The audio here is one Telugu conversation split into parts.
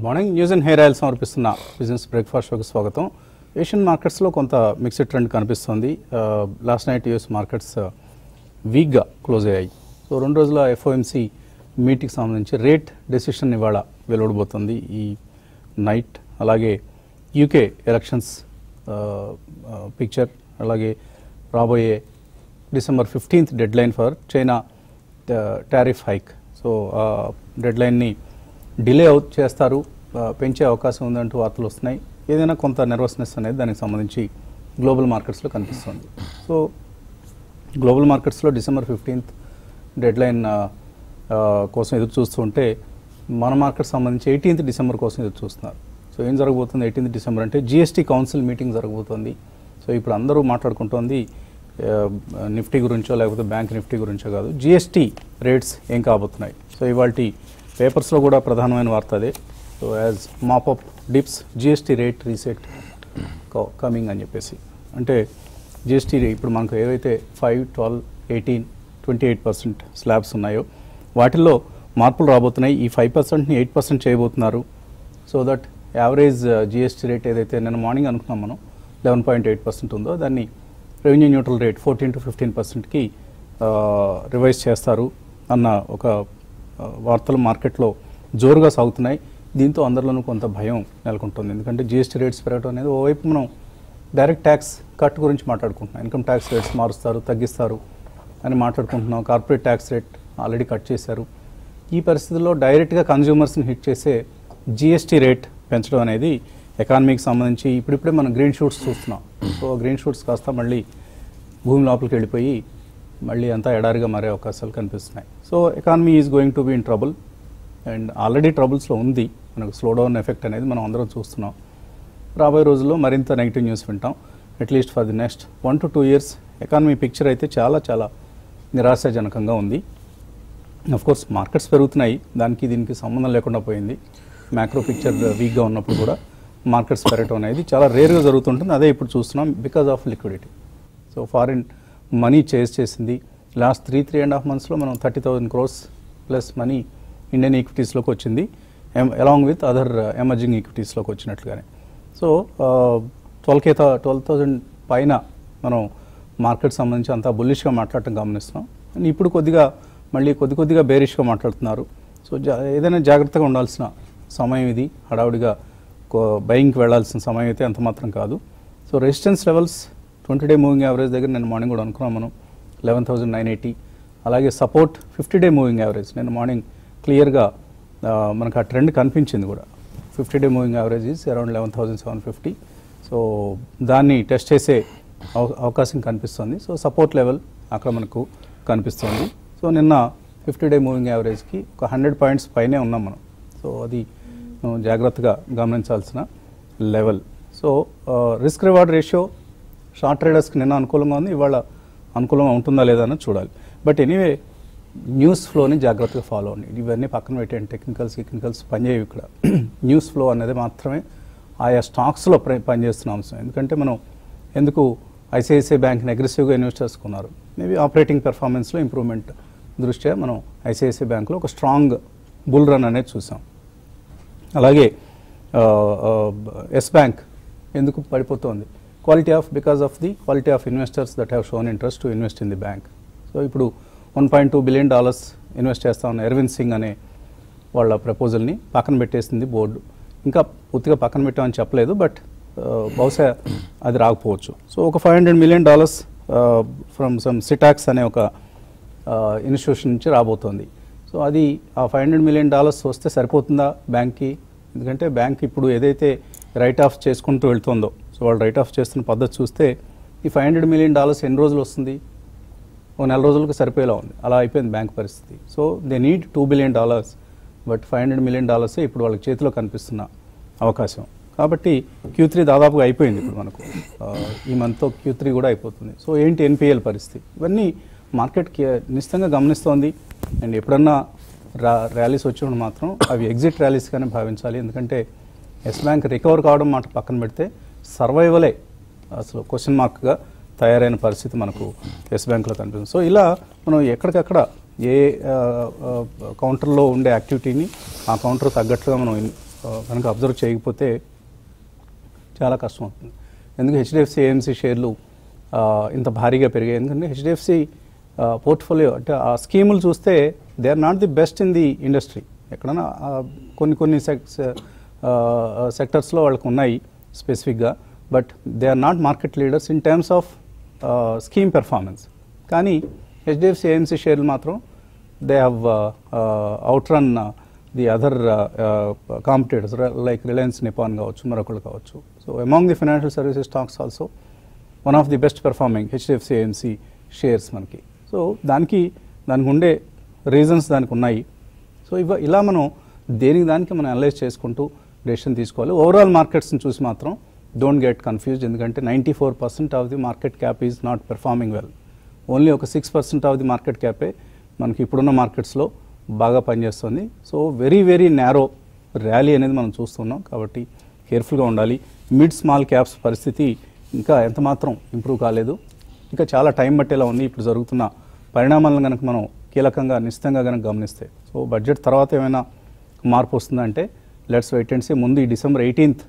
Good morning news and hair oil సమర్పిస్తున్న బిజినెస్ బ్రేక్ఫాస్ట్ షోకి స్వాగతం ఏషియన్ మార్కెట్స్లో కొంత మిక్స్డ్ ట్రెండ్ కనిపిస్తుంది లాస్ట్ నైట్ యూఎస్ మార్కెట్స్ వీక్గా క్లోజ్ అయ్యాయి సో రెండు రోజుల ఎఫ్ఓఎంసి మీటింగ్కి సంబంధించి రేట్ డెసిషన్ ఇవాళ వెలువడబోతుంది ఈ నైట్ అలాగే యూకే ఎలక్షన్స్ పిక్చర్ అలాగే రాబోయే December fifteenth deadline for China tariff hike so ఆ డెడ్ లైన్ని డిలే అవుట్ చేస్తారు ఆ, పెంచే అవకాశం ఉందంటూ వార్తలు వస్తున్నాయి ఏదైనా కొంత నెర్వస్నెస్ అనేది దానికి సంబంధించి గ్లోబల్ మార్కెట్స్లో కనిపిస్తుంది సో గ్లోబల్ మార్కెట్స్లో డిసెంబర్ ఫిఫ్టీన్త్ డెడ్ లైన్ కోసం ఎదురు చూస్తుంటే మన మార్కెట్ సంబంధించి ఎయిటీన్త్ డిసెంబర్ కోసం ఎదురు చూస్తున్నారు సో ఏం జరగబోతుంది ఎయిటీన్త్ డిసెంబర్ అంటే జిఎస్టీ కౌన్సిల్ మీటింగ్ జరగబోతోంది సో ఇప్పుడు అందరూ మాట్లాడుకుంటోంది ఆ, నిఫ్టీ గురించో లేకపోతే బ్యాంక్ నిఫ్టీ గురించో కాదు జిఎస్టీ రేట్స్ ఏం కాబోతున్నాయి సో ఇవాళ పేపర్స్లో కూడా ప్రధానమైన వార్త అదే so as mop up dips GST rate reset coming అని చెప్పేసి అంటే జిఎస్టీ ఇప్పుడు మనకు ఏవైతే five twelve eighteen twenty eight percent slabs ఉన్నాయో వాటిల్లో మార్పులు రాబోతున్నాయి ఈ ఫైవ్ పర్సెంట్ని ఎయిట్ పర్సెంట్ చేయబోతున్నారు so that average GST rate ఏదైతే నిన్న మార్నింగ్ అనుకున్నాం మనం లెవెన్ పాయింట్ ఎయిట్ పర్సెంట్ ఉందో దాన్ని revenue neutral rate fourteen to fifteen పర్సెంట్కి రివైజ్ చేస్తారు అన్న ఒక ఆ, వార్తలు మార్కెట్లో జోరుగా సాగుతున్నాయి దీంతో అందరిలోనూ కొంత భయం నెలకొంటుంది ఎందుకంటే జిఎస్టీ రేట్స్ పెరగడం అనేది ఓవైపు మనం డైరెక్ట్ ట్యాక్స్ కట్ గురించి మాట్లాడుకుంటున్నాం ఇన్కమ్ ట్యాక్స్ రేట్స్ మారుస్తారు తగ్గిస్తారు అని మాట్లాడుకుంటున్నాం corporate tax rate already cut చేశారు ఈ పరిస్థితుల్లో డైరెక్ట్గా కన్జ్యూమర్స్ని హిట్ చేసే జిఎస్టీ రేట్ పెంచడం అనేది ఎకానమీకి సంబంధించి ఇప్పుడిప్పుడే మనం గ్రీన్ షూట్స్ చూస్తున్నాం సో గ్రీన్ షూట్స్ కాస్త మళ్ళీ భూమి లోపలికి వెళ్ళిపోయి మళ్ళీ అంతా ఎడారిగా మారే అవకాశాలు కనిపిస్తున్నాయి so economy is going to be in trouble and already ట్రబుల్స్లో ఉంది మనకు స్లో డౌన్ ఎఫెక్ట్ అనేది మనం అందరం చూస్తున్నాం రాబోయే రోజుల్లో మరింత నెగిటివ్ న్యూస్ వింటాం at least for the next one to two years economy picture అయితే చాలా చాలా నిరాశాజనకంగా ఉంది అఫ్ కోర్స్ మార్కెట్స్ పెరుగుతున్నాయి దానికి దీనికి సంబంధం లేకుండా పోయింది మ్యాక్రో పిక్చర్ వీక్గా ఉన్నప్పుడు కూడా మార్కెట్స్ పెరగడం అనేది చాలా రేర్గా జరుగుతుంటుంది అదే ఇప్పుడు చూస్తున్నాం because of liquidity so foreign money chase చేసింది last three three and half మంత్స్లో మనం thirty thousand crores plus money Indian ఈక్విటీస్లోకి వచ్చింది అలాంగ్ విత్ అదర్ ఎమర్జింగ్ ఈక్విటీస్లోకి వచ్చినట్లుగానే so twelve K twelve thousand పైన మనం మార్కెట్ సంబంధించి అంతా బుల్లిష్గా మాట్లాడటం గమనిస్తున్నాం అండ్ ఇప్పుడు కొద్దిగా మళ్ళీ కొద్ది కొద్దిగా బేరిష్గా మాట్లాడుతున్నారు సో జా ఏదైనా జాగ్రత్తగా ఉండాల్సిన సమయం ఇది హడావుడిగా బయింగ్కి వెళ్ళాల్సిన సమయం అయితే అంత మాత్రం కాదు so resistance levels twenty day moving average దగ్గర నేను మార్నింగ్ కూడా అనుకున్నాం మనం లెవెన్ థౌసండ్ నైన్ ఎయిటీ అలాగే support fifty day moving average నేను మార్నింగ్ క్లియర్గా మనకు ఆ ట్రెండ్ కనిపించింది కూడా fifty day moving average is around eleven thousand seven fifty so దాన్ని టెస్ట్ చేసే అవ- అవకాశం కనిపిస్తుంది సో సపోర్ట్ లెవెల్ అక్కడ మనకు కనిపిస్తుంది సో నిన్న ఫిఫ్టీ డే మూవింగ్ యావరేజ్కి ఒక హండ్రెడ్ పాయింట్స్ పైనే ఉన్నాం మనం సో అది మనం జాగ్రత్తగా గమనించాల్సిన level so risk reward ratio short ట్రేడర్స్కి నిన్న అనుకూలంగా ఉంది ఇవాళ అనుకూలంగా ఉంటుందా లేదా అన్నది చూడాలి బట్ ఎనీవే న్యూస్ ఫ్లోని జాగ్రత్తగా ఫాలో అవ్వండి ఇవన్నీ పక్కన పెట్టండి టెక్నికల్స్ టెక్నికల్స్ పనిచేయవు ఇక్కడ న్యూస్ ఫ్లో అనేది మాత్రమే ఆయా స్టాక్స్లో ప్ర- పనిచేస్తున్న అంశం ఎందుకంటే మనం ఎందుకు ఐసిఐసిఐ బ్యాంక్ని అగ్రెసివ్గా ఇన్వెస్టర్స్ కొన్నారు మేబీ ఆపరేటింగ్ పెర్ఫార్మెన్స్లో ఇంప్రూవ్మెంట్ దృష్ట్యా మనం ఐసిఐసిఐ బ్యాంక్లో ఒక స్ట్రాంగ్ బుల్ రన్ అనేది చూసాం అలాగే ఎస్ బ్యాంక్ ఎందుకు పడిపోతుంది quality of because of the quality of investors that have shown interest to invest in the bank so ఇప్పుడు one point two billion dollars invest చేస్తా ఉన్న ఎర్విన్ సింగ్ అనే వాళ్ళ ప్రపోజల్ని పక్కన పెట్టేసింది బోర్డు ఇంకా పూర్తిగా పక్కన పెట్టామని చెప్పలేదు బట్ బహుశా అది రాకపోవచ్చు సో ఒక five hundred million dollars from some Citax అనే ఒక ఇన్స్టిట్యూషన్ నుంచి రాబోతోంది సో అది ఆ ఫైవ్ హండ్రెడ్ మిలియన్ డాలర్స్ వస్తే సరిపోతుందా బ్యాంక్కి ఎందుకంటే బ్యాంక్ ఇప్పుడు ఏదైతే రైట్ ఆఫ్ చేసుకుంటూ వెళ్తుందో సో వాళ్ళు రైట్ ఆఫ్ చేస్తున్న పద్ధతి చూస్తే ఈ ఫైవ్ హండ్రెడ్ మిలియన్ డాలర్స్ ఎన్ని రోజులు వస్తుంది ఒక నెల రోజులకు సరిపోయేలా ఉంది అలా అయిపోయింది బ్యాంక్ పరిస్థితి so they need two billion dollars but five hundred million డాలర్సే ఇప్పుడు వాళ్ళకి చేతిలో కనిపిస్తున్న అవకాశం కాబట్టి క్యూ త్రీ దాదాపుగా అయిపోయింది ఇప్పుడు మనకు ఆ, ఈ మంత్తో క్యూ త్రీ కూడా అయిపోతుంది సో ఏంటి ఎన్పిఎల్ పరిస్థితి ఇవన్నీ మార్కెట్కి నిశ్చితంగా గమనిస్తోంది అండ్ ఎప్పుడన్నా రా ర్యాలీస్ వచ్చినప్పుడు మాత్రం అవి ఎగ్జిట్ ర్యాలీస్గానే భావించాలి ఎందుకంటే ఎస్ బ్యాంక్ రికవర్ కావడం మాట పక్కన పెడితే సర్వైవలే అసలు క్వశ్చన్ మార్క్గా తయారైన పరిస్థితి మనకు ఎస్ బ్యాంక్లో కనిపిస్తుంది సో ఇలా మనం ఎక్కడికక్కడ ఏ ఆ, ఆ, కౌంటర్లో ఉండే యాక్టివిటీని ఆ కౌంటర్ తగ్గట్లుగా మనం ఇన్- కనుక అబ్జర్వ్ చేయకపోతే చాలా కష్టం అవుతుంది ఎందుకు హెచ్డిఎఫ్సి ఏఎంసీ షేర్లు ఆ, ఇంత భారీగా పెరిగాయి ఎందుకంటే హెచ్డిఎఫ్సి పోర్ట్ఫోలియో అంటే ఆ స్కీములు చూస్తే they are not the best in the industry ఎక్కడైనా ఆ, కొన్ని కొన్ని సెక్స్ సెక్టర్స్లో వాళ్ళకు ఉన్నాయి స్పెసిఫిక్గా but they are not market leaders in terms of scheme performance కానీ హెచ్డిఎఫ్సి ఏఎంసీ షేర్లు మాత్రం they have outrun the other competitors like Reliance Nippon కావచ్చు మరొకళ్ళు కావచ్చు so among the financial services stocks also one of the best performing HDFC AMC shares మనకి సో దానికి దానికి ఉండే రీజన్స్ దానికి ఉన్నాయి సో ఇవ ఇలా మనం దేనికి దానికి మనం అనలైజ్ చేసుకుంటూ డెసిషన్ తీసుకోవాలి ఓవరాల్ మార్కెట్స్ని చూసి మాత్రం డోంట్ గెట్ కన్ఫ్యూజ్డ్ ఎందుకంటే ninety four percent of the market cap is not performing well only ఒక six percent of the market క్యాపే మనకి ఇప్పుడున్న మార్కెట్స్లో బాగా పనిచేస్తుంది so very very narrow rally అనేది మనం చూస్తున్నాం కాబట్టి కేర్ఫుల్గా ఉండాలి మిడ్ స్మాల్ క్యాప్స్ పరిస్థితి ఇంకా ఎంత మాత్రం ఇంప్రూవ్ కాలేదు ఇంకా చాలా టైం పట్టేలా ఉంది ఇప్పుడు జరుగుతున్న పరిణామాలను కనుక మనం కీలకంగా నిశ్చితంగా కనుక గమనిస్తే సో బడ్జెట్ తర్వాత ఏమైనా మార్పు వస్తుందంటే లెట్స్ వెయిట్ అండ్ సే ముందు ఈ డిసెంబర్ ఎయిటీన్త్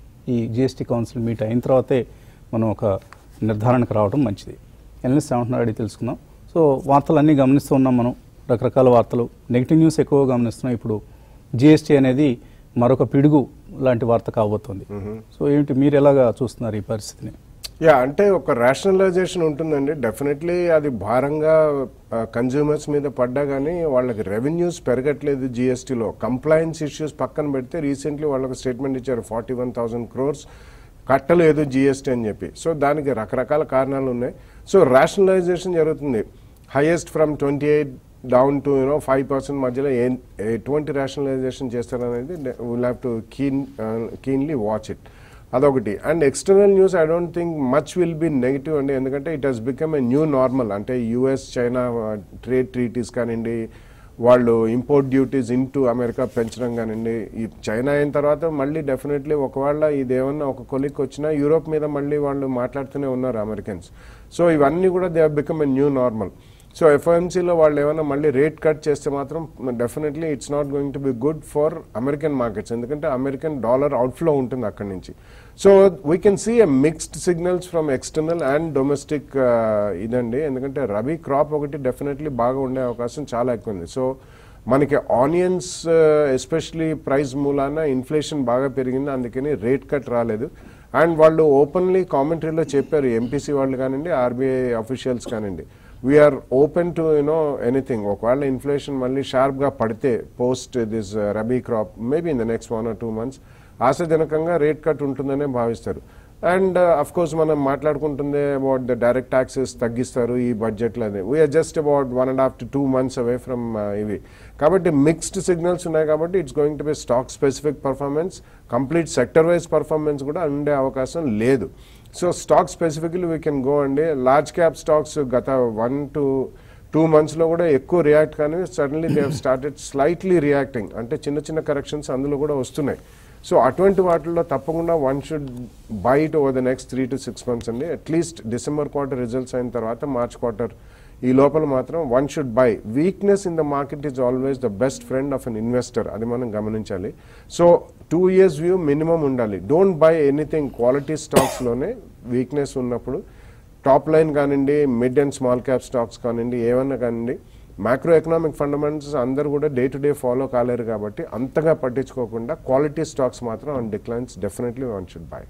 ఈ జిఎస్టీ కౌన్సిల్ మీట్ అయిన తర్వాతే మనం ఒక నిర్ధారణకు రావడం మంచిది ఎనలిస్ట్ ఏమంటున్నారు అడిగి తెలుసుకుందాం సో వార్తలు అన్నీ గమనిస్తూ ఉన్నాం మనం రకరకాల వార్తలు నెగిటివ్ న్యూస్ ఎక్కువగా గమనిస్తున్నాం ఇప్పుడు జిఎస్టీ అనేది మరొక పిడుగు లాంటి వార్త కాబోతోంది సో ఏంటి మీరు ఎలాగా చూస్తున్నారు ఈ పరిస్థితిని యా అంటే ఒక రేషనలైజేషన్ ఉంటుందండి డెఫినెట్లీ అది భారంగా కన్జ్యూమర్స్ మీద పడ్డా కానీ వాళ్ళకి రెవెన్యూస్ పెరగట్లేదు జిఎస్టీలో కంప్లైన్స్ ఇష్యూస్ పక్కన పెడితే రీసెంట్లీ వాళ్ళకి స్టేట్మెంట్ ఇచ్చారు ఫార్టీ వన్ థౌసండ్ క్రోర్స్ కట్టలేదు జిఎస్టీ అని చెప్పి సో దానికి రకరకాల కారణాలు ఉన్నాయి సో రేషనలైజేషన్ జరుగుతుంది highest from twenty eight down to you know five percent మధ్యలో ఏ ఎటువంటి రేషనలైజేషన్ చేస్తారనేది will have to keen keenly watch it అదొకటి and external news I don't think much will be negative అండి ఎందుకంటే it has become a new normal అంటే యుఎస్ చైనా ట్రేడ్ ట్రీటీస్ కానివ్వండి వాళ్ళు ఇంపోర్ట్ డ్యూటీస్ ఇంటూ అమెరికా పెంచడం కానివ్వండి ఈ చైనా అయిన తర్వాత మళ్ళీ డెఫినెట్లీ ఒకవేళ ఇదేమన్నా ఒక కొలిక్ వచ్చినా యూరోప్ మీద మళ్ళీ వాళ్ళు మాట్లాడుతూనే ఉన్నారు అమెరికన్స్ సో ఇవన్నీ కూడా they become a new normal so ఎఫ్ఓఎంసీలో వాళ్ళు ఏమైనా మళ్ళీ రేట్ కట్ చేస్తే మాత్రం definitely it's not going to be good for American markets ఎందుకంటే అమెరికన్ డాలర్ అవుట్ఫ్లో ఉంటుంది అక్కడి నుంచి so we can see a mixed signals from external and domestic ఇదండి ఎందుకంటే రబీ క్రాప్ ఒకటి డెఫినెట్లీ బాగా ఉండే అవకాశం చాలా ఎక్కువ ఉంది సో మనకి ఆనియన్స్ ఎస్పెషలీ ప్రైస్ మూలాన ఇన్ఫ్లేషన్ బాగా పెరిగింది అందుకని రేట్ కట్ రాలేదు అండ్ వాళ్ళు ఓపెన్లీ కామెంటరీలో చెప్పారు ఎంపీసీ వాళ్ళు కానివ్వండి ఆర్బీఐ అఫీషియల్స్ కానివ్వండి we are open to you know anything ఒకవేళ ఇన్ఫ్లేషన్ మళ్ళీ షార్ప్గా పడితే post this rabi crop maybe in the next one or two months ఆశాజనకంగా రేట్ కట్ ఉంటుందనే భావిస్తారు అండ్ అఫ్ కోర్స్ మనం మాట్లాడుకుంటుంది అబౌట్ ద డైరెక్ట్ ట్యాక్సెస్ తగ్గిస్తారు ఈ బడ్జెట్లో అది we are just about one and half to two months away from ఇవి కాబట్టి మిక్స్డ్ సిగ్నల్స్ ఉన్నాయి కాబట్టి it's going to be stock specific performance complete sector wise performance కూడా ఉండే అవకాశం లేదు so stock specifically we can go అండి లార్జ్ క్యాప్ స్టాక్స్ గత వన్ టు టూ మంత్స్లో కూడా ఎక్కువ రియాక్ట్ కానీ suddenly they started slightly reacting అంటే చిన్న చిన్న కరెక్షన్స్ అందులో కూడా వస్తున్నాయి సో అటువంటి వాటిల్లో తప్పకుండా one should buy it over the next three to six months అండి అట్లీస్ట్ డిసెంబర్ క్వార్టర్ రిజల్ట్స్ అయిన తర్వాత మార్చ్ క్వార్టర్ ఈ లోపల మాత్రం one should buy weakness in the market is always the best friend of an investor అది మనం గమనించాలి so two years view minimum ఉండాలి డోంట్ బై ఎనీథింగ్ క్వాలిటీ స్టాక్స్లోనే వీక్నెస్ ఉన్నప్పుడు టాప్ లైన్ కానివ్వండి mid and small cap stocks కానివ్వండి ఏమన్నా కానివ్వండి మ్యాక్రో ఎకనామిక్ ఫండమెంటల్స్ అందరూ కూడా డే టు డే ఫాలో కాలేరు కాబట్టి అంతగా పట్టించుకోకుండా క్వాలిటీ స్టాక్స్ మాత్రం on declines definitely one should buy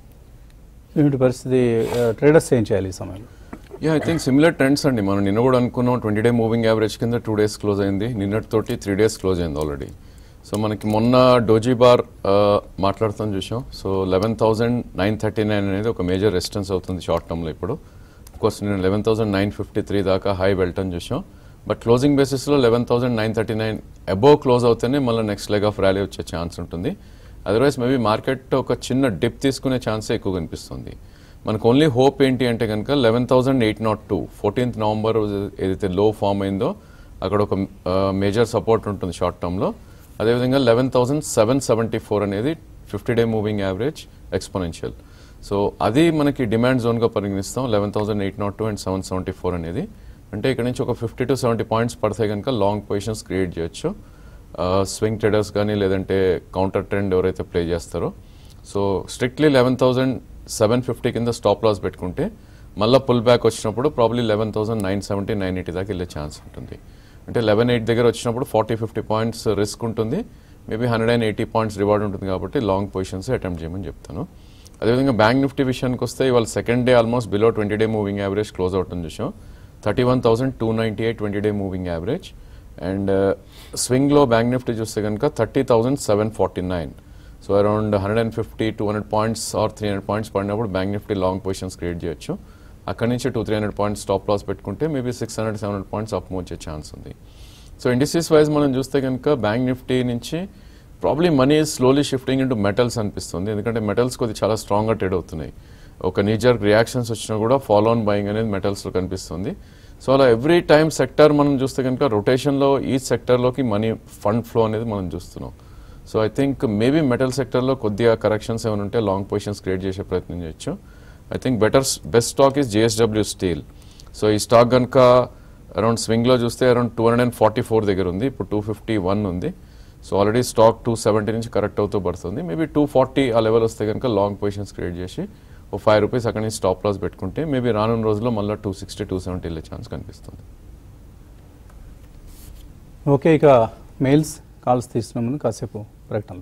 ఏమిటి పరిస్థితి ట్రేడర్స్ ఏం చేయాలి ఈ సమయంలో yeah I think similar trends అండి మనం నిన్న కూడా అనుకున్నాం ట్వంటీ డే మూవింగ్ యావరేజ్ కింద టూ డేస్ క్లోజ్ అయింది నిన్నటితోటి త్రీ డేస్ క్లోజ్ అయింది ఆల్రెడీ సో మనకి మొన్న డోజీ బార్ మాట్లాడుతాం చూసాం so eleven thousand nine thirty nine అనేది ఒక మేజర్ రెసిస్టెన్స్ అవుతుంది షార్ట్ టర్మ్లో ఇప్పుడు కోర్స్ నేను eleven thousand nine fifty three దాకా హై వెళ్ళటం చూసాం బట్ క్లోజింగ్ బేసిస్లో eleven thousand nine thirty nine above close అవుతేనే మళ్ళీ నెక్స్ట్ లెగ్ ఆఫ్ ర్యాలీ వచ్చే ఛాన్స్ ఉంటుంది అదర్వైజ్ మేబీ మార్కెట్ ఒక చిన్న డిప్ తీసుకునే ఛాన్సే ఎక్కువ కనిపిస్తుంది మనకు ఓన్లీ హోప్ ఏంటి అంటే కనుక eleven thousand eight nought two fourteenth November ఏదైతే లో ఫామ్ అయిందో అక్కడ ఒక మేజర్ సపోర్ట్ ఉంటుంది షార్ట్ టర్మ్లో అదేవిధంగా eleven thousand seven seventy four అనేది fifty day moving average exponential so అది మనకి డిమాండ్ జోన్గా పరిగణిస్తాం eleven thousand eight nought two and seven seventy four అనేది అంటే ఇక్కడ నుంచి ఒక ఫిఫ్టీ టు సెవెంటీ పాయింట్స్ పడితే కనుక లాంగ్ పొజిషన్స్ క్రియేట్ చేయొచ్చు స్వింగ్ ట్రేడర్స్ కానీ లేదంటే కౌంటర్ ట్రెండ్ ఎవరైతే ప్లే చేస్తారో so strictly eleven thousand seven fifty కింద స్టాప్ లాస్ పెట్టుకుంటే మళ్ళీ పుల్ బ్యాక్ వచ్చినప్పుడు probably eleven thousand nine seventy nine eighty దాకా వెళ్ళే ఛాన్స్ ఉంటుంది అంటే లెవెన్ ఎయిట్ దగ్గర వచ్చినప్పుడు ఫార్టీ ఫిఫ్టీ పాయింట్స్ రిస్క్ ఉంటుంది maybe hundred and eighty points reward ఉంటుంది కాబట్టి లాంగ్ పొజిషన్స్ అటెంప్ట్ చేయమని చెప్తాను అదేవిధంగా బ్యాంక్ నిఫ్టీ విషయానికి వస్తే ఇవాళ second day almost below twenty day moving average close అవుతుంది చూసాం thirty one thousand two ninety eight twenty day moving average and స్వింగ్లో బ్యాంక్ నిఫ్టీ చూస్తే కనుక thirty thousand seven forty nine so around hundred and fifty two hundred points or three hundred points పడినప్పుడు bank Nifty long positions create చేయొచ్చు అక్కడి నుంచి two three hundred points stop loss పెట్టుకుంటే maybe six hundred seven hundred points up వచ్చే ఛాన్స్ ఉంది సో ఇండస్ట్రీస్ వైజ్ మనం చూస్తే కనుక బ్యాంక్ నిఫ్టీ నుంచి probably money slowly shifting into metals అనిపిస్తుంది ఎందుకంటే మెటల్స్ కొద్ది చాలా స్ట్రాంగ్గా ట్రేడ్ అవుతున్నాయి ఒక నీజర్ రియాక్షన్స్ వచ్చినా కూడా ఫాలో ఆన్ బయింగ్ అనేది మెటల్స్లో కనిపిస్తుంది సో అలా ఎవ్రీ టైం సెక్టర్ మనం చూస్తే కనుక రొటేషన్లో ఈ సెక్టర్లోకి మనీ ఫండ్ ఫ్లో అనేది మనం చూస్తున్నాం so I think maybe metal సెక్టర్లో కొద్దిగా కరెక్షన్స్ ఏమైనా ఉంటే లాంగ్ పొజిషన్స్ క్రియేట్ చేసే ప్రయత్నం చేయొచ్చు I think better best stock is JSW steel so ఈ స్టాక్ కనుక అరౌండ్ స్వింగ్లో చూస్తే around two hundred and forty four దగ్గర ఉంది ఇప్పుడు టూ ఫిఫ్టీ వన్ ఉంది so already stock two seventy నుంచి కరెక్ట్ అవుతూ పడుతుంది మేబీ టూ ఫార్టీ ఆ లెవెల్ వస్తే కనుక లాంగ్ పొజిషన్స్ క్రియేట్ చేసి ఓ ఫైవ్ రూపీస్ అక్కడి నుంచి స్టాప్ లాస్ పెట్టుకుంటే మేబీ రానున్న రోజుల్లో మళ్ళీ టూ సిక్స్టీ టూ సెవెంటీ వెళ్ళే ఛాన్స్ కనిపిస్తుంది ఓకే ఇక మెయిల్స్ కాల్స్ తీసుకునే ముందు కాసేపు ప్రకటనలు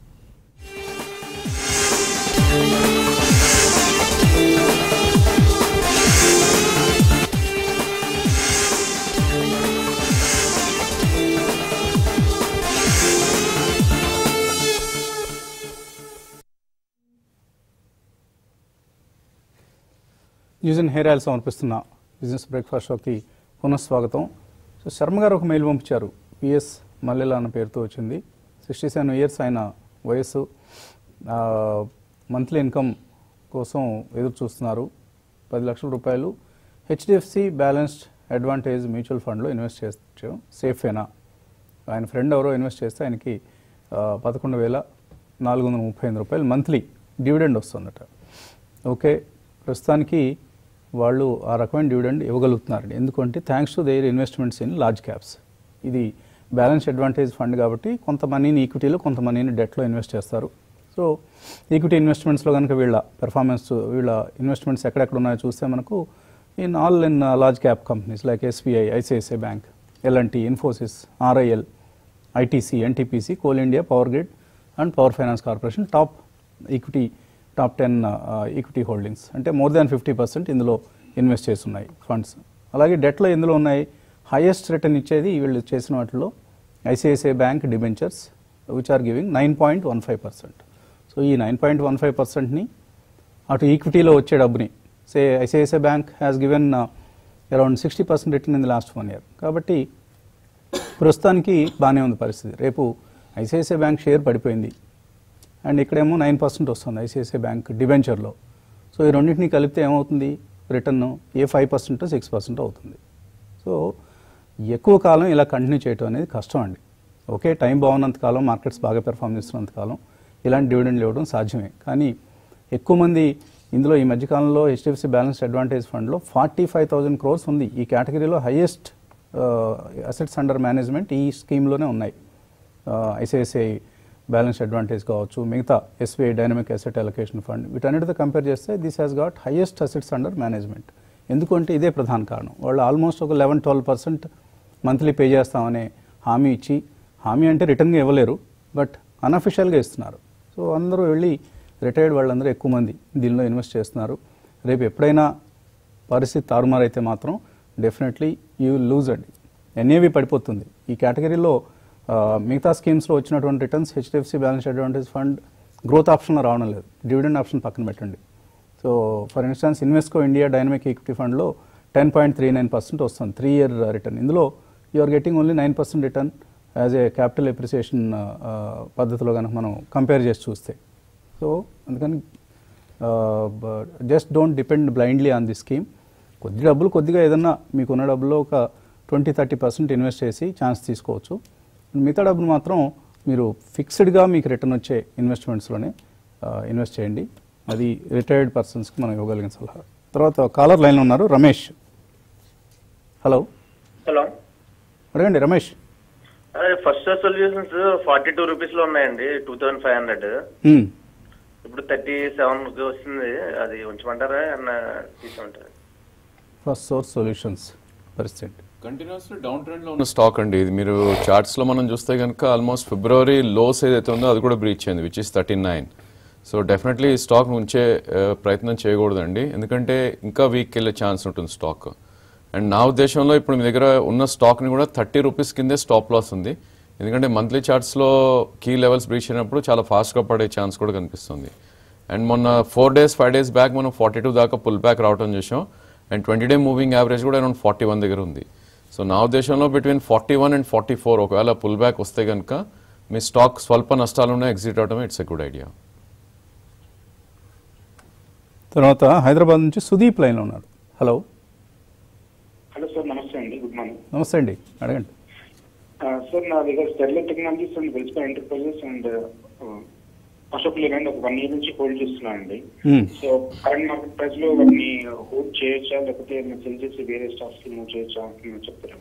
న్యూస్ అండ్ హెయిర్ ఆయిల్ సమర్పిస్తున్న బిజినెస్ బ్రేక్ఫాస్ట్ షోకి పునఃస్వాగతం సో శర్మ గారు ఒక మెయిల్ పంపించారు పిఎస్ మల్లెల అన్న పేరుతో వచ్చింది సిక్స్టీ సెవెన్ ఇయర్స్ ఆయన వయస్సు మంత్లీ ఇన్కమ్ కోసం ఎదురు చూస్తున్నారు పది లక్షల రూపాయలు హెచ్డిఎఫ్సి బ్యాలెన్స్డ్ అడ్వాంటేజ్ మ్యూచువల్ ఫండ్లో ఇన్వెస్ట్ చేయొచ్చు సేఫేనా ఆయన ఫ్రెండ్ ఎవరో ఇన్వెస్ట్ చేస్తే ఆయనకి ఆ, పదకొండు వేల నాలుగు వందల ముప్పై ఎనిమిది రూపాయలు మంత్లీ డివిడెండ్ వస్తుందట ఓకే ప్రస్తుతానికి వాళ్ళు ఆ రకమైన డివిడెండ్ ఇవ్వగలుగుతున్నారండి ఎందుకంటే thanks to their investments in large caps ఇది బ్యాలెన్స్ అడ్వాంటేజ్ ఫండ్ కాబట్టి కొంత మనీని ఈక్విటీలో కొంత మనీని డెట్లో ఇన్వెస్ట్ చేస్తారు సో ఈక్విటీ ఇన్వెస్ట్మెంట్స్లో కనుక వీళ్ళ పెర్ఫార్మెన్స్ వీళ్ళ ఇన్వెస్ట్మెంట్స్ ఎక్కడెక్కడ ఉన్నాయో చూస్తే మనకు in all in large cap companies like SBI ICICI bank L and T Infosys RIL ITC NTPC coal India power grid and power finance corporation top equity top ten equity holdings అంటే మోర్ దాన్ ఫిఫ్టీ పర్సెంట్ ఇందులో ఇన్వెస్ట్ చేసి ఉన్నాయి ఫండ్స్ అలాగే డెట్లో ఇందులో ఉన్నాయి హైయెస్ట్ రిటర్న్ ఇచ్చేది వీళ్ళు చేసిన వాటిలో ICICI bank debentures which are giving nine point one five percent so ఈ నైన్ పాయింట్ వన్ ఫైవ్ పర్సెంట్ని అటు ఈక్విటీలో వచ్చే డబ్బుని say ICICI bank has given around sixty percent return in the last one year కాబట్టి ప్రస్తుతానికి బాగానే ఉంది పరిస్థితి రేపు ఐసిఐసిఐ బ్యాంక్ షేర్ పడిపోయింది అండ్ ఇక్కడేమో నైన్ పర్సెంట్ వస్తుంది ఐసిఐసిఐ బ్యాంక్ డిబెంచర్లో సో ఈ రెండింటిని కలిపితే ఏమవుతుంది return a five percent six percent అవుతుంది సో ఎక్కువ కాలం ఇలా కంటిన్యూ చేయడం అనేది కష్టం అండి ఓకే టైం బాగున్నంత కాలం మార్కెట్స్ బాగా పెర్ఫామ్ చేస్తున్నంత కాలం ఇలాంటి డివిడెండ్లు ఇవ్వడం సాధ్యమే కానీ ఎక్కువ మంది ఇందులో ఈ మధ్యకాలంలో హెచ్డిఎఫ్సి బ్యాలెన్స్ అడ్వాంటేజ్ ఫండ్లో ఫార్టీ ఫైవ్ థౌజండ్ క్రోర్స్ ఉంది ఈ కేటగిరీలో హైయెస్ట్ అసెట్స్ అండర్ మేనేజ్మెంట్ ఈ స్కీమ్లోనే ఉన్నాయి ఐసిఐసిఐ బ్యాలెన్స్ అడ్వాంటేజ్ కావచ్చు మిగతా SBI dynamic asset allocation fund వీటన్నిటితో కంపేర్ చేస్తే this has got highest assets under management ఎందుకంటే ఇదే ప్రధాన కారణం వాళ్ళు ఆల్మోస్ట్ ఒక eleven twelve percent monthly pay చేస్తామనే హామీ ఇచ్చి హామీ అంటే రిటర్న్గా ఇవ్వలేరు బట్ అన్అఫిషియల్గా ఇస్తున్నారు సో అందరూ వెళ్ళి రిటైర్డ్ వాళ్ళందరూ ఎక్కువ మంది దీనిలో ఇన్వెస్ట్ చేస్తున్నారు రేపు ఎప్పుడైనా పరిస్థితి తారుమారైతే మాత్రం డెఫినెట్లీ యూ లూజ్ అండి ఎన్ఏవి పడిపోతుంది ఈ కేటగిరీలో ఆ, మిగతా స్కీమ్స్లో వచ్చినటువంటి returns HDFC balance advantage fund growth ఆప్షన్లో రావడం లేదు డివిడెండ్ ఆప్షన్ పక్కన పెట్టండి so for instance Invesco India dynamic equity ఫండ్లో ten point three nine percent వస్తుంది త్రీ ఇయర్ రిటర్న్ ఇందులో you are getting only nine percent return as a capital appreciation పద్ధతిలో కనుక మనం కంపేర్ చేసి చూస్తే సో అందుకని just don't depend blindly on the scheme కొద్ది డబ్బులు కొద్దిగా ఏదన్నా మీకున్న డబ్బులో ఒక ట్వంటీ థర్టీ పర్సెంట్ ఇన్వెస్ట్ చేసి ఛాన్స్ తీసుకోవచ్చు మిగతా డబ్బులు మాత్రం మీరు ఫిక్స్డ్గా మీకు రిటర్న్ వచ్చే ఇన్వెస్ట్మెంట్స్లోనే ఇన్వెస్ట్ చేయండి అది రిటైర్డ్ పర్సన్స్కి మనం ఇవ్వగలిగిన సలహా తర్వాత కాలర్ లైన్లో ఉన్నారు రమేష్ హలో హలో అడగండి Ramesh first solutions forty two rupees లో ఉన్నాయండి two thousand five hundred hmm. ఇప్పుడు థర్టీ సెవెన్ వస్తుంది అది ఉంచమంటారా అన్న తీసుకుంటారా ఫస్ట్ సోర్స్ సొల్యూషన్స్ పరిస్థితి కంటిన్యూస్లీ డౌన్ ట్రెండ్ లో ఉన్న స్టాక్ అండి ఇది మీరు చార్ట్స్ లో మనం చూస్తే కనుక ఆల్మోస్ట్ ఫిబ్రవరి లోస్ ఏదైతే ఉందో అది కూడా బ్రీచ్ అయింది which is thirty nine so definitely ఈ స్టాక్ ఉంచే ఆ, ప్రయత్నం చేయకూడదండి ఎందుకంటే ఇంకా వీక్ వెళ్ళే ఛాన్స్ ఉంటుంది స్టాక్ అండ్ నా ఉద్దేశంలో ఇప్పుడు మీ దగ్గర ఉన్న స్టాక్ని కూడా థర్టీ రూపీస్ కిందే స్టాప్ లాస్ ఉంది ఎందుకంటే మంత్లీ చార్ట్స్లో కీ లెవెల్స్ బ్రీచ్ అయినప్పుడు చాలా ఫాస్ట్గా పడే ఛాన్స్ కూడా కనిపిస్తుంది అండ్ మొన్న four days five days back మనం ఫార్టీ టూ దాకా పుల్ బ్యాక్ రావడం చూసాం and twenty day moving average కూడా అరౌండ్ ఫార్టీ వన్ దగ్గర ఉంది సో నా ఉద్దేశంలో between forty one and forty four ఒకవేళ పుల్ బ్యాక్ వస్తే కనుక మీ స్టాక్ స్వల్ప నష్టాలున్నా ఎగ్జిట్ అవడం ఇట్స్ ఎ గుడ్ ఐడియా తర్వాత హైదరాబాద్ నుంచి సుదీప్ లైన్లో ఉన్నారు హలో హలో సార్ నమస్తే అండి గుడ్ మార్నింగ్ నమస్తే అండి అడగండి సార్ నా దగ్గర Sterlite Technologies and Welspun Enterprises and Ashok Leyland ఒక వన్ ఇయర్ నుంచి హోల్డ్ చేస్తున్నాను అండి hmm. So current market price లో వాటిని హోల్డ్ చేయొచ్చా లేకపోతే సెల్ చేసి వేరే స్టాక్స్ కి మూవ్ చేయొచ్చా అని చెప్తారా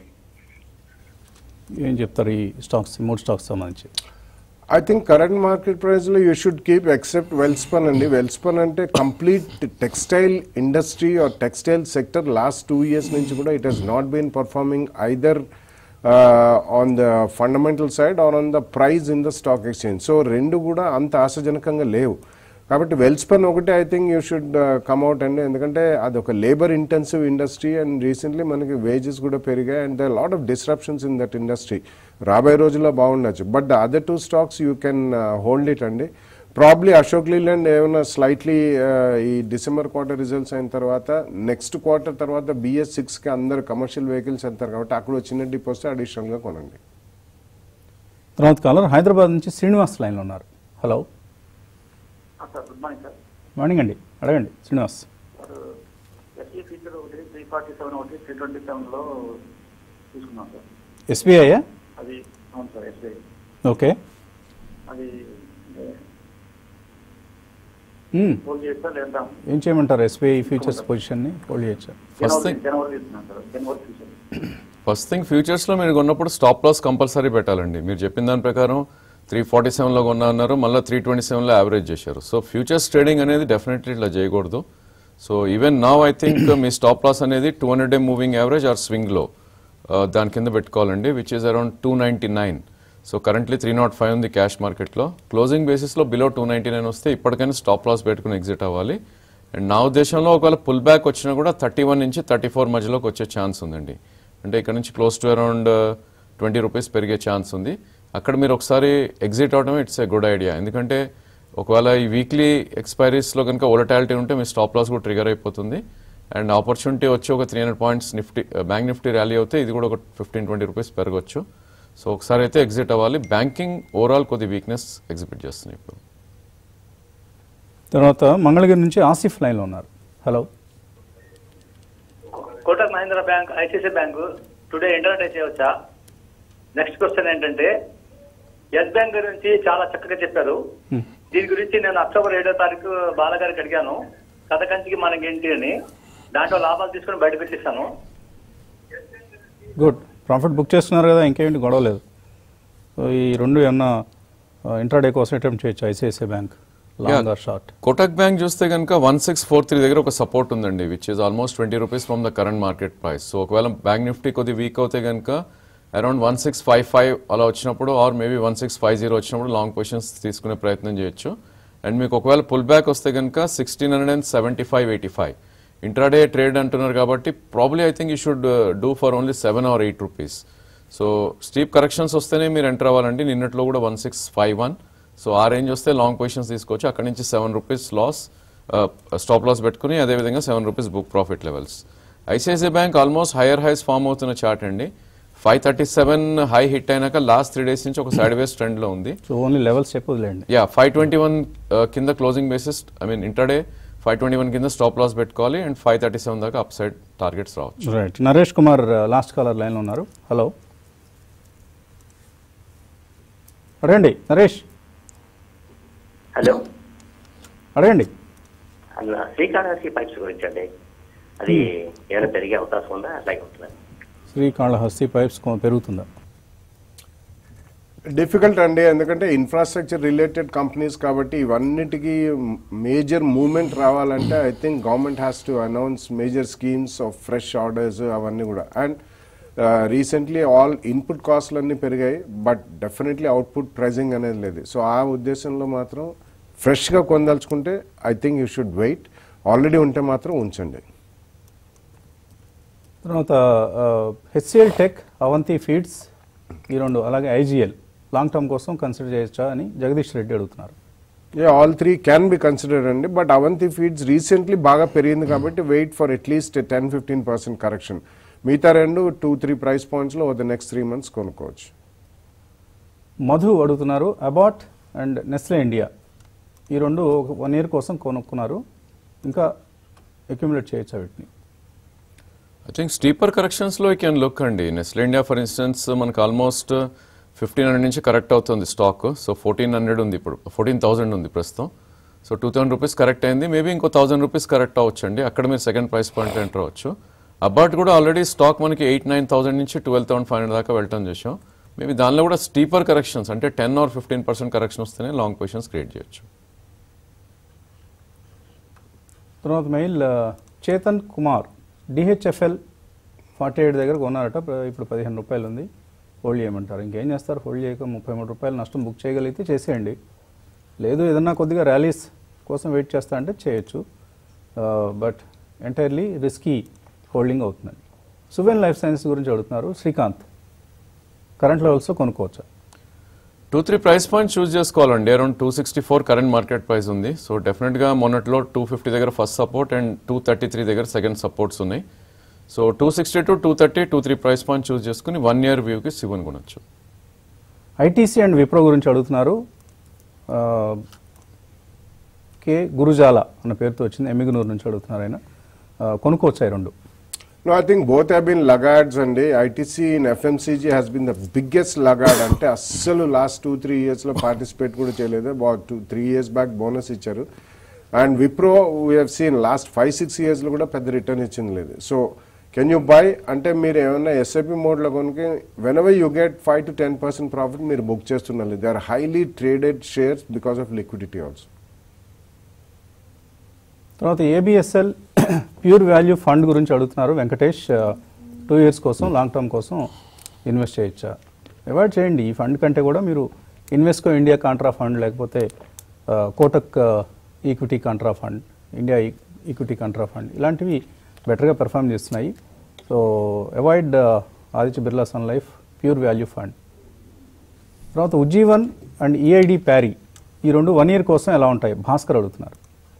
ఏం చెప్తారు ఈ స్టాక్స్ ఈ మూడు స్టాక్స్ సంబంధించి ఐ థింక్ కరెంట్ మార్కెట్ ప్రైస్లో you should keep except Welspun అండి వెల్స్పన్ అంటే complete textile industry or textile sector last two years నుంచి కూడా it has not been performing either on the fundamental side or on the price in the stock exchange so రెండు కూడా అంత ఆశాజనకంగా లేవు కాబట్టి వెల్స్పన్ ఒకటి I think you should come out అండి ఎందుకంటే అది ఒక labour intensive industry and recently మనకి వేజెస్ కూడా పెరిగాయి and the lot of disruptions in that industry రాబోయే రోజుల్లో బాగుండొచ్చు but the other two stocks you can hold it అండి ప్రాబ్లీ అశోక్ లీలాండ్ ఏమైనా స్లైట్లీ ఈ డిసెంబర్ క్వార్టర్ రిజల్ట్స్ అయిన తర్వాత నెక్స్ట్ క్వార్టర్ తర్వాత బిఎస్ సిక్స్కి అందరు కమర్షియల్ వెహికల్స్ వెళ్తారు కాబట్టి అక్కడ చిన్న డిప్ వస్తే అడిషనల్గా కొనండి తర్వాత కాలర్ హైదరాబాద్ నుంచి శ్రీనివాస్ లైన్లో ఉన్నారు hello sir good morning sir morning అండి అడగండి శ్రీనివాస్ సార్ ఎస్ఈ ఫీచర్ ఒకటి త్రీ ఫార్టీ సెవెన్ ఒకటి త్రీ ట్వంటీ సెవెన్లో తీసుకున్నాం సార్ ఎస్బీఐ అది అవును సార్ ఎస్బీఐ ఓకే అది మ్మ్. హోల్డ్ చేస్తా లేదా ఏం చేయమంటారు ఎస్బీఐ ఫ్యూచర్స్ పొజిషన్ని హోల్డ్ చేయొచ్చా First జనవరి thing- జనవరి తీసుకున్నాం సార్ జనవరి ఫ్యూచర్ ఫస్ట్ థింగ్ ఫ్యూచర్స్లో మీరు కొన్నప్పుడు స్టాప్ లాస్ కంపల్సరీ పెట్టాలండి మీరు చెప్పిన దాని ప్రకారం త్రీ ఫార్టీ సెవెన్లో కొన్నా అన్నారు మళ్ళీ త్రీ ట్వంటీ సెవెన్లో యావరేజ్ చేశారు సో ఫ్యూచర్స్ ట్రేడింగ్ అనేది డెఫినెట్లీ ఇట్లా చేయకూడదు so even now I think మీ స్టాప్ లాస్ అనేది two hundred day moving average or స్వింగ్లో దాని కింద పెట్టుకోవాలండి which is around two ninety nine so currently three naught five ఉంది క్యాష్ మార్కెట్లో క్లోజింగ్ బేసిస్లో బిలో టూ నైంటీ నైన్ వస్తే ఇప్పటికైనా స్టాప్ లాస్ పెట్టుకుని ఎగ్జిట్ అవ్వాలి అండ్ నా ఉద్దేశంలో ఒకవేళ పుల్ బ్యాక్ వచ్చినా కూడా థర్టీ వన్ నుంచి థర్టీ ఫోర్ మధ్యలోకి వచ్చే ఛాన్స్ ఉందండి అంటే ఇక్కడ నుంచి close to around twenty rupees పెరిగే ఛాన్స్ ఉంది అక్కడ మీరు ఒకసారి ఎగ్జిట్ అవడం ఇట్స్ ఏ గుడ్ ఐడియా ఎందుకంటే ఒకవేళ ఈ వీక్లీ ఎక్స్పైరీస్లో కనుక ఓలటాలిటీ ఉంటే మీ స్టాప్ లాస్ కూడా ట్రిగర్ అయిపోతుంది అండ్ ఆపర్చునిటీ వచ్చి ఒక three hundred points Nifty bank Nifty rally అవుతే ఇది కూడా ఒక ఫిఫ్టీన్ ట్వంటీ రూపీస్ పెరగచ్చు సో ఒకసారి అయితే ఎగ్జిట్ అవ్వాలి బ్యాంకింగ్ ఓవరాల్ కొద్ది వీక్నెస్ ఎగ్జిబిట్ చేస్తుంది ఇప్పుడు తర్వాత మంగళగిరి నుంచి ఆసిఫ్ లైన్లో ఉన్నారు hello Kotak Mahindra bank ICICI bank today internet చేయవచ్చా నెక్స్ట్ క్వశ్చన్ ఏంటంటే ఎస్ బ్యాంక్ గురించి చాలా చక్కగా చెప్పారు దీని గురించి నేను అక్టోబర్ ఏడో తారీఖు బాలగారికి అడిగాను కథ కంచికి మనకేంటి అని దాంట్లో లాభాలు తీసుకుని బయట పెట్టిస్తాను గుడ్ ప్రాఫిట్ బుక్ చేస్తున్నారు కదా ఇంకేంటి గొడవ లేదు సో ఈ రెండు ఏమన్నా ఇంట్రాడే కోసం అటెంప్ట్ చేయొచ్చు ICICI bank long or short Kotak bank చూస్తే కనుక వన్ సిక్స్ ఫోర్ త్రీ దగ్గర ఒక సపోర్ట్ ఉందండి which is almost twenty rupees from the current market price so ఒకవేళ బ్యాంక్ నిఫ్టీ కొద్ది వీక్ అవుతే కనుక around one six five five అలా వచ్చినప్పుడు or maybe one six five zero వచ్చినప్పుడు లాంగ్ పొజిషన్స్ తీసుకునే ప్రయత్నం చేయొచ్చు అండ్ మీకు ఒకవేళ పుల్ బ్యాక్ వస్తే కనుక sixteen hundred and seventy five eighty five intraday trade అంటున్నారు కాబట్టి probably I think you should do for only seven or eight rupees so steep corrections వస్తేనే మీరు ఎంటర్ అవ్వాలండి నిన్నట్లో కూడా one six five one so ఆ రేంజ్ వస్తే లాంగ్ పొజిషన్స్ తీసుకోవచ్చు అక్కడ నుంచి seven rupees loss stop loss పెట్టుకుని అదేవిధంగా seven rupees book profit levels ICICI bank almost higher highs form అవుతున్న చార్ట్ అండి five thirty seven high hit అయినాక లాస్ట్ త్రీ డేస్ నుంచి ఒక సైడ్ వేస్ ట్రెండ్లో ఉంది సో ఓన్లీ లెవెల్స్ చెప్పదులేండి యా ఫైవ్ ట్వంటీ వన్ కింద closing basis I mean intraday five twenty one కింద స్టాప్ లాస్ పెట్టుకోవాలి అండ్ ఫైవ్ థర్టీ సెవెన్ దాకా అప్ సైడ్ టార్గెట్స్ రావచ్చు right Naresh Kumar last caller లైన్లో ఉన్నారు హలో అడగండి నరేష్ హలో అడగండి అన్న శ్రీకాళహస్తి పైప్స్ గురించి అండి అది ఏమైనా పెరిగే అవకాశం ఉందా అలాగే ఉంటుందా శ్రీకాళహస్తి పైప్స్ కొ- పెరుగుతుందా డిఫికల్ట్ అండి ఎందుకంటే ఇన్ఫ్రాస్ట్రక్చర్ రిలేటెడ్ కంపెనీస్ కాబట్టి ఇవన్నిటికీ మేజర్ మూవ్మెంట్ రావాలంటే I think government has to announce major schemes of fresh orders అవన్నీ కూడా అండ్ రీసెంట్లీ ఆల్ ఇన్పుట్ కాస్ట్లు అన్నీ పెరిగాయి బట్ డెఫినెట్లీ అవుట్పుట్ ప్రైజింగ్ అనేది లేదు సో ఆ ఉద్దేశంలో మాత్రం ఫ్రెష్గా కొందలుచుకుంటే I think you should wait already ఉంటే మాత్రం ఉంచండి తర్వాత హెచ్సిఎల్ టెక్ అవంతి ఫీడ్స్ ఈ రెండు అలాగే ఐజీఎల్ లాంగ్ టర్మ్ కోసం కన్సిడర్ చేయొచ్చా అని జగదీష్ రెడ్డి అడుగుతున్నారు uh all three can be considered అండి బట్ అవంతి ఫీడ్స్ రీసెంట్లీ బాగా పెరిగింది కాబట్టి wait for atleast ten fifteen percent correction మిగతా రెండు టూ త్రీ ప్రైస్ పాయింట్స్లో ద నెక్స్ట్ త్రీ మంత్స్ కొనుక్కోవచ్చు మధు అడుగుతున్నారు అబాట్ అండ్ నెస్లే ఇండియా ఈ రెండు ఒక వన్ ఇయర్ కోసం కొనుక్కున్నారు ఇంకా అక్యుములేట్ చేయొచ్చా వీటిని ఐ థింక్ స్టీపర్ కరెక్షన్స్లో యూ కెన్ లుక్ అండి నెస్లే ఇండియా ఫర్ ఇన్స్టెన్స్ మనకు ఆల్మోస్ట్ ఫిఫ్టీన్ హండ్రెడ్ నుంచి కరెక్ట్ అవుతుంది స్టాక్ సో ఫోర్టీన్ హండ్రెడ్ ఉంది ఇప్పుడు ఫోర్టీన్ థౌసండ్ ఉంది ప్రస్తుతం so two thousand rupees correct అయింది మేబీ ఇంకో థౌసండ్ రూపీస్ కరెక్ట్ అవ్వచ్చు అండి అక్కడ మీరు సెకండ్ ప్రైస్ పాయింట్ ఎంటర్ అవ్వచ్చు అబాట్ కూడా ఆల్రెడీ స్టాక్ మనకి ఎయిట్ నైన్ థౌసండ్ నుంచి ట్వెల్వ్ థౌసండ్ ఫైవ్ హండ్రెడ్ దాకా వెళ్ళటం చూసాం మేబీ దానిలో కూడా స్టీపర్ కరెక్షన్స్ అంటే ten or fifteen percent correction వస్తేనే లాంగ్ పొజిషన్స్ క్రియేట్ చేయొచ్చు తర్వాత మెయిల్ ఆ, Chetan Kumar DHFL forty eight దగ్గర కొన్నారట ప్ర- ఇప్పుడు పదిహేను రూపాయలు ఉంది హోల్డ్ చేయమంటారు ఇంకేం చేస్తారు హోల్డ్ చేయక ముప్పై మూడు రూపాయలు నష్టం బుక్ చేయగలిగితే చేసేయండి లేదు ఏదన్నా కొద్దిగా ర్యాలీస్ కోసం వెయిట్ చేస్తా అంటే చేయొచ్చు బట్ ఎంటైర్లీ రిస్కీ హోల్డింగ్ అవుతుందండి సువెన్ లైఫ్ సైన్స్ గురించి అడుగుతున్నారు శ్రీకాంత్ కరెంట్ లెవెల్స్లో కొనుక్కోవచ్చా two three price point choose చేసుకోవాలండి around two sixty four current market price ఉంది సో డెఫినెట్గా మొన్నట్లో టూ ఫిఫ్టీ దగ్గర first support and two thirty three దగ్గర సెకండ్ సపోర్ట్స్ ఉన్నాయి so two sixty to two thirty two three price point choose చేసుకుని వన్ ఇయర్ వ్యూకి సివన్ కొనొచ్చు ఐటీసీ అండ్ విప్రో గురించి అడుగుతున్నారు ఆ, కే గురుజాల అన్న పేరుతో వచ్చింది ఎమ్మిగనూరు నుంచి అడుగుతున్నారు ఆయన ఆ, కొనుక్కోవచ్చా ఈ రెండు No, I think both have been laggards అండి ITC in FMCG has been the biggest laggard అంటే అస్సలు లాస్ట్ టూ త్రీ ఇయర్స్లో పార్టిసిపేట్ కూడా చేయలేదు two three years back bonus ఇచ్చారు and Wipro we have seen last five six ఇయర్స్లో కూడా పెద్ద రిటర్న్ ఇచ్చింది లేదు సో కెన్ యూ బై అంటే మీరు ఏమన్నా ఎస్ఐపి మోడ్లో కొనుక్కి whenever you get five to ten percent profit మీరు బుక్ చేస్తున్నారు they are highly traded shares because of liquidity also తర్వాత ఏబిఎస్ఎల్ ప్యూర్ వాల్యూ ఫండ్ గురించి అడుగుతున్నారు వెంకటేష్ టూ ఇయర్స్ కోసం లాంగ్ టర్మ్ కోసం ఇన్వెస్ట్ చేయొచ్చా అవాయిడ్ చేయండి ఈ ఫండ్ కంటే కూడా మీరు ఇన్వెస్కో ఇండియా కాంట్రా ఫండ్ లేకపోతే ఆ, Kotak equity contra fund India equity contra fund ఇలాంటివి బెటర్గా పెర్ఫామ్ చేస్తున్నాయి so avoid Aditya Birla Sun Life pure value fund తర్వాత ఉజ్జీవన్ అండ్ ఈఐడి ప్యారీ ఈ రెండు వన్ ఇయర్ కోసం ఎలా ఉంటాయి భాస్కర్ అడుగుతున్నారు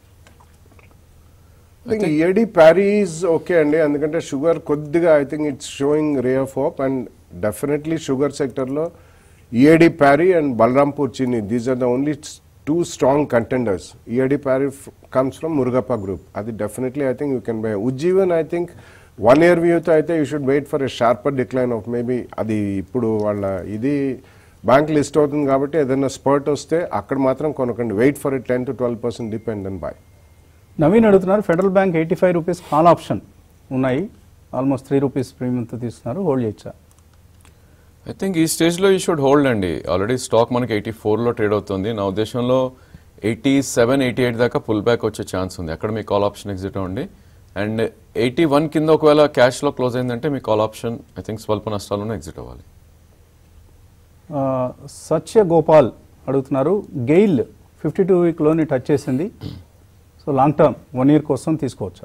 I think EID Parry's okay అండి ఎందుకంటే షుగర్ కొద్దిగా I think it's showing ray of hope and definitely sugar సెక్టర్లో EID Parry and Balrampur Chini these are the only two strong contenders EID Parry comes from Murugappa group అది definitely I think you can buy Ujjivan I think one year వ్యూతో అయితే you should wait for a sharper decline of maybe అది ఇప్పుడు వాళ్ళ ఇది బ్యాంక్ లిస్ట్ అవుతుంది కాబట్టి ఏదైనా స్పర్ట్ వస్తే అక్కడ మాత్రం కొనకండి wait for a ten to twelve percent depend and buy Naveen అడుగుతున్నారు Federal Bank eighty five rupees call option ఉన్నాయి ఆల్మోస్ట్ త్రీ రూపీస్ ప్రీమియంతో తీసుకున్నారు హోల్డ్ చేయొచ్చా ఐ థింక్ ఈ స్టేజ్లో ఈ షుడ్ హోల్డ్ అండి ఆల్రెడీ స్టాక్ మనకి ఎయిటీ ఫోర్లో ట్రేడ్ అవుతుంది నా ఉద్దేశంలో ఎయిటీ సెవెన్ ఎయిటీ ఎయిట్ దాకా పుల్ బ్యాక్ వచ్చే ఛాన్స్ ఉంది అక్కడ మీ కాల్ ఆప్షన్ ఎగ్జిట్ అవ్వండి అండ్ ఎయిటీ వన్ కింద ఒకవేళ క్యాష్లో క్లోజ్ అయిందంటే మీ కాల్ ఆప్షన్ ఐ థింక్ స్వల్ప నష్టాల్లోనే ఎగ్జిట్ అవ్వాలి ఆ, సత్య గోపాల్ అడుగుతున్నారు గెయిల్ ఫిఫ్టీ టూ వీక్లోని టచ్ చేసింది so long term one year కోసం తీసుకోవచ్చా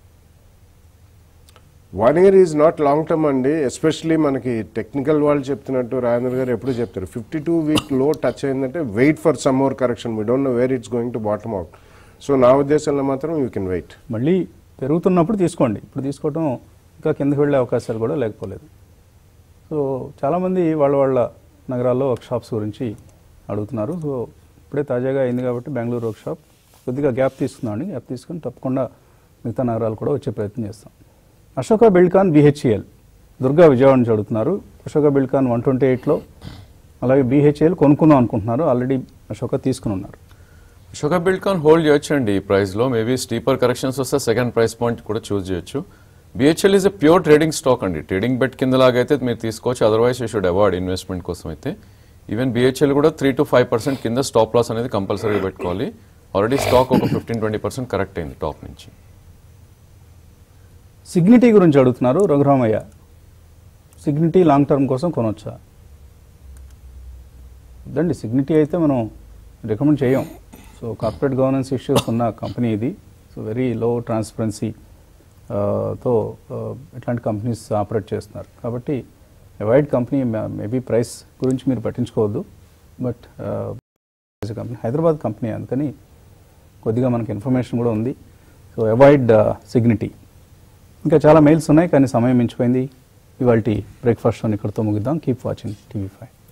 one year is not long term అండి ఎస్పెషలీ మనకి టెక్నికల్ వాళ్ళు చెప్తున్నట్టు రాజేంద్ర గారు ఎప్పుడు చెప్తారు ఫిఫ్టీ టూ వీక్ లో టచ్ అయిందంటే wait for some more correction we don't know where it's going to bottom out so నా ఉద్దేశంలో మాత్రం యూ కెన్ వెయిట్ మళ్ళీ పెరుగుతున్నప్పుడు తీసుకోండి ఇప్పుడు తీసుకోవడం ఇంకా కిందకి వెళ్ళే అవకాశాలు కూడా లేకపోలేదు సో చాలామంది వాళ్ళ వాళ్ళ నగరాల్లో వర్క్ షాప్స్ గురించి అడుగుతున్నారు సో ఇప్పుడే తాజాగా అయింది కాబట్టి బెంగళూరు వర్క్ షాప్ కొద్దిగా గ్యాప్ తీసుకున్నామండి గ్యాప్ తీసుకుని తప్పకుండా మిగతా నగరాలు కూడా వచ్చే ప్రయత్నం చేస్తాం అశోక బిల్కాన్ బిహెచ్ఈఎల్ దుర్గా విజయవాడ నుంచి అడుగుతున్నారు అశోక బిల్కాన్ వన్ ట్వంటీ ఎయిట్లో అలాగే బిహెచ్ఈఎల్ కొనుక్కుందాం అనుకుంటున్నారు ఆల్రెడీ అశోక తీసుకుని ఉన్నారు అశోక బిల్డ్కాన్ హోల్డ్ చేయొచ్చండి ఈ ప్రైస్లో మేబీ స్టీపర్ కరెక్షన్స్ వస్తే సెకండ్ ప్రైస్ పాయింట్ కూడా చూస్ చేయొచ్చు BHEL is a pure trading stock అండి ట్రేడింగ్ బెట్ కింద లాగైతే మీరు తీసుకోవచ్చు otherwise you should avoid investment కోసం అయితే ఈవెన్ బిహెచ్ఎల్ కూడా త్రీ టు ఫైవ్ పర్సెంట్ కింద స్టాప్ లాస్ అనేది కంపల్సరీగా పెట్టుకోవాలి ఆల్రెడీ స్టాక్ ఒక ఫిఫ్టీన్ ట్వంటీ పర్సెంట్ కరెక్ట్ అయింది టాప్ నుంచి సిగ్నిటీ గురించి అడుగుతున్నారు రఘురామయ్య సిగ్నిటీ లాంగ్ టర్మ్ కోసం కొనవచ్చా వద్దండి సిగ్నిటీ అయితే మనం రికమెండ్ చేయం సో కార్పొరేట్ గవర్నెన్స్ ఇష్యూస్ ఉన్న కంపెనీ ఇది సో వెరీ లో ట్రాన్స్పరెన్సీ తో ఆ, ఇట్లాంటి కంపెనీస్ ఆపరేట్ చేస్తున్నారు కాబట్టి అవాయిడ్ కంపెనీ మేబీ ప్రైస్ గురించి మీరు పట్టించుకోవద్దు బట్ కంపెనీ హైదరాబాద్ కంపెనీ అందుకని కొద్దిగా మనకి ఇన్ఫర్మేషన్ కూడా ఉంది సో అవాయిడ్ సిగ్నిటీ ఇంకా చాలా మెయిల్స్ ఉన్నాయి కానీ సమయం మించిపోయింది ఇవాళ బ్రేక్ఫాస్ట్ షోని ఇక్కడితో ముగిద్దాం కీప్ వాచింగ్ టీవీ ఫైవ్